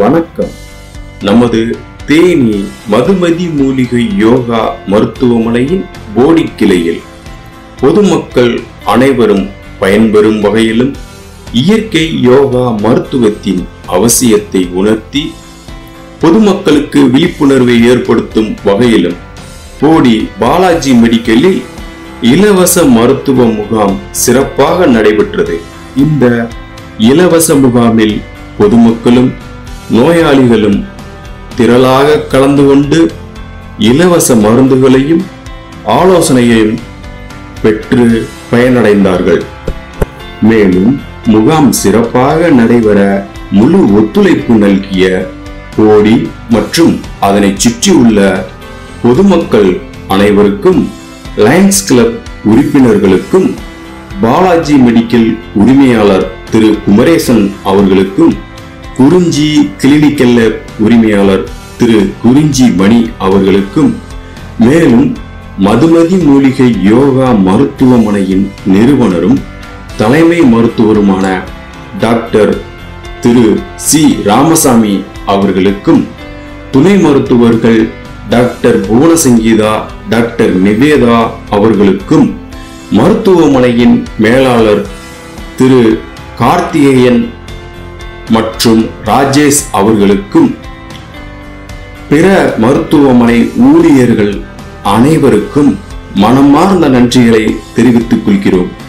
வணக்கம் நமது தேனி மதுமதி மூலிகை யோகா மருத்துவமனையின் போடி கிளையில் பொதுமக்கள் அனைவரும் பயன்பெறும் வகையிலும் இயற்கை யோகா மருத்துவத்தின் அவசியத்தை உணர்த்தி பொதுமக்களுக்கு விழிப்புணர்வை ஏற்படுத்தும் வகையிலும் போடி பாலாஜி மெடிக்கலில் இலவச மருத்துவ முகாம் சிறப்பாக நடைபெற்றது இந்த இலவச முகாமில் பொதுமக்களும் நோயாளிகளும் திரளாக கலந்து கொண்டு இலவச மருந்துகளையும் ஆலோசனையையும் பெற்று பயனடைந்தார்கள் மேலும் முகாம் சிறப்பாக நடைபெற முழு ஒத்துழைப்பு நல்கிய போடி மற்றும் அதனைச் சுற்றியுள்ள பொதுமக்கள் அனைவருக்கும் லயன்ஸ் கிளப் உறுப்பினர்களுக்கும் பாலாஜி மெடிக்கல் உரிமையாளர் திரு குமரேசன் அவர்களுக்கும் குறிஞ்சி கிளினிக்கல் லேப் உரிமையாளர் திரு குறிஞ்சி மணி அவர்களுக்கும் மேலும் மதுமதி மூலிகை யோகா மருத்துவமனையின் நிறுவனரும் தலைமை மருத்துவருமான டாக்டர் திரு சி ராமசாமி அவர்களுக்கும் துணை மருத்துவர்கள் டாக்டர் புவனசங்கீதா டாக்டர் நிவேதா அவர்களுக்கும் மருத்துவமனையின் மேலாளர் திரு கார்த்திகேயன் மற்றும் ராஜேஷ் அவர்களுக்கும் பிற மருத்துவமனை ஊழியர்கள் அனைவருக்கும் மனமார்ந்த நன்றிகளை தெரிவித்துக் கொள்கிறோம்